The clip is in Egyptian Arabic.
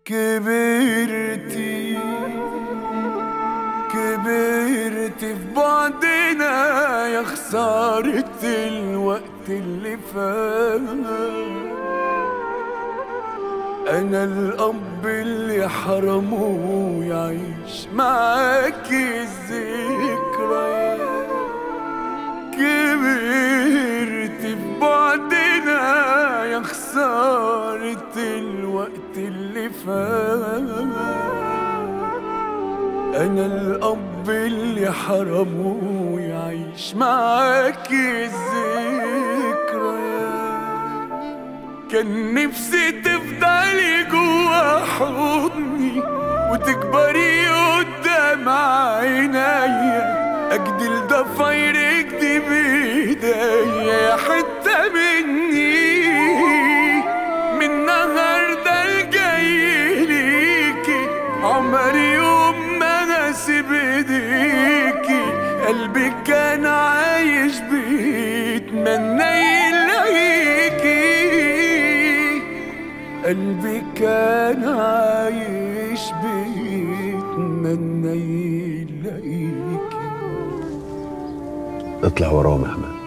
كبرتي كبرت في بعدنا يا خسارة الوقت اللي فات أنا الأب اللي حرمه يعيش معاك الذكريات كبرت في بعدنا يا خسارة الوقت اللي فات أنا الأب اللي حرمه يعيش معاك الذكريات كان نفسي تفضلي جوا حضني وتكبري قدام عينيا أجدل ضفايرك دي بإيديا يا حتة مني من النهاردة الجاي ليكي عمري يوم ما نسيب ايديكي قلبي كان عايش بيتمنى يلاقيكي قلبي كان عايش بيتمنى يلاقيكي اطلع وراهم يا احمد